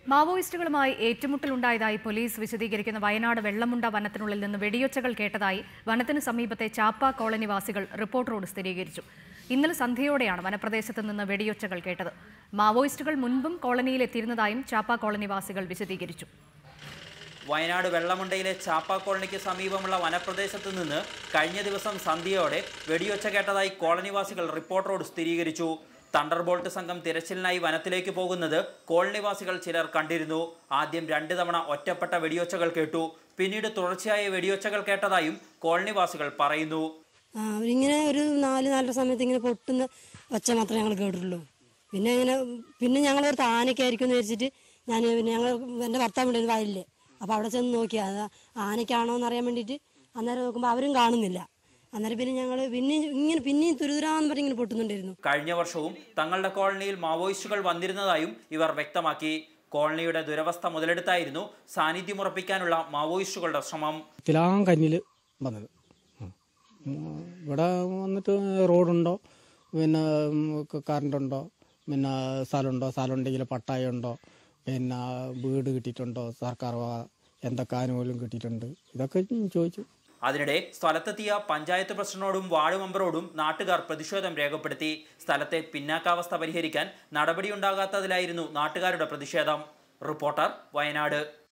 മാവോയിസ്റ്റുകളുമായി ഏറ്റുമുട്ടലുണ്ടായതായി police വിശദീകരിക്കുന്ന വയനാട് വെള്ളമുണ്ട വനത്തിനുള്ളിൽ നിന്ന് വെടിയൊച്ചകൾ കേട്ടതായി വനത്തിന് സമീപത്തെ ചാപ്പ കോളനിവാസികൾ റിപ്പോർട്ടറോട് സ്ഥിരീകരിച്ചു ഇന്നലെ സന്ധ്യയോടെയാണ് വനപ്രദേശത്ത് നിന്ന് വെടിയൊച്ചകൾ കേട്ടത് മാവോയിസ്റ്റുകൾ മുൻപും കോളനിയിൽ എത്തിയിരുന്നതായും ചാപ്പ കോളനിവാസികൾ വിശദീകരിച്ചു വയനാട് വെള്ളമുണ്ടയിലെ ചാപ്പ കോളനിക്ക് സമീപമുള്ള വനപ്രദേശത്ത് നിന്ന് കഴിഞ്ഞ ദിവസം സന്ധ്യയോടെ വെടിയൊച്ച കേട്ടതായി കോളനിവാസികൾ റിപ്പോർട്ടറോട് സ്ഥിരീകരിച്ചു തണ്ടർബോൾട്ട് സംഘം തിരച്ചിലിനായി വനത്തിലേക്ക് പോകുന്നത് കോളനിവാസികൾ ചിലർ കണ്ടിരുന്നു ആദ്യം രണ്ട് തവണ ഒറ്റപ്പെട്ട വെടിയൊച്ചകൾ കേട്ടു പിന്നീട് തുടർച്ചയായ വെടിയൊച്ചകൾ കേട്ടതായും കോളനിവാസികൾ പറയുന്നു ആ, അവരിങ്ങനെ ഒരു നാല് നാലര സമയത്ത് ഇങ്ങനെ പൊട്ടുന്ന ഒച്ച മാത്രമേ ഞങ്ങൾ കേട്ടിട്ടുള്ളൂ പിന്നെ ഇങ്ങനെ പിന്നെ ഞങ്ങൾ ഒരു ആനയ്ക്കായിരിക്കും എന്ന് വെച്ചിട്ട് ഞാൻ പിന്നെ ഞങ്ങൾ എൻ്റെ ഭർത്താവ് ഉണ്ടായിരുന്നു വയലിൽ അപ്പോൾ അവിടെ ചെന്ന് നോക്കി അത് ആനയ്ക്കാണോ എന്ന് അറിയാൻ വേണ്ടിയിട്ട് അന്നേരം നോക്കുമ്പോൾ അവരും കാണുന്നില്ല അന്നേരം പിന്നെ ഞങ്ങൾ പിന്നെ ഇങ്ങനെ പിന്നെയും തുരുതുരാന്ന് പറഞ്ഞ് ഇങ്ങനെ പൊട്ടുന്നുണ്ടായിരുന്നു കഴിഞ്ഞ വർഷവും തങ്ങളുടെ കോളനിയിൽ മാവോയിസ്റ്റുകൾ വന്നിരുന്നതായും ഇവർ വ്യക്തമാക്കി കോളനിയുടെ ദുരവസ്ഥ മുതലെടുത്തായിരുന്നു സാന്നിധ്യമുറപ്പിക്കാനുള്ള മാവോയിസ്റ്റുകളുടെ ശ്രമം തിലാങ്കന്നിൽ വന്നത് ഉം. ഉം, ഇവിടെ വന്നിട്ട് റോഡുണ്ടോ പിന്നെ ഉം, ക- കറണ്ടുണ്ടോ പിന്നെ സ്ഥലമുണ്ടോ സ്ഥലം ഉണ്ടെങ്കിൽ പട്ടായ ഉണ്ടോ പിന്നെ വീട് കിട്ടിയിട്ടുണ്ടോ സർക്കാർ വക എന്തൊക്കെ ആനുകൂല്യം കിട്ടിയിട്ടുണ്ട് ഇതൊക്കെ ചോദിച്ചു അതിനിടെ സ്ഥലത്തെത്തിയ പഞ്ചായത്ത് പ്രസിഡന്റോടും വാർഡ് മെമ്പറോടും നാട്ടുകാർ പ്രതിഷേധം രേഖപ്പെടുത്തി സ്ഥലത്തെ പിന്നാക്കാവസ്ഥ പരിഹരിക്കാൻ നടപടിയുണ്ടാകാത്തതിലായിരുന്നു നാട്ടുകാരുടെ പ്രതിഷേധം റിപ്പോർട്ടർ വയനാട്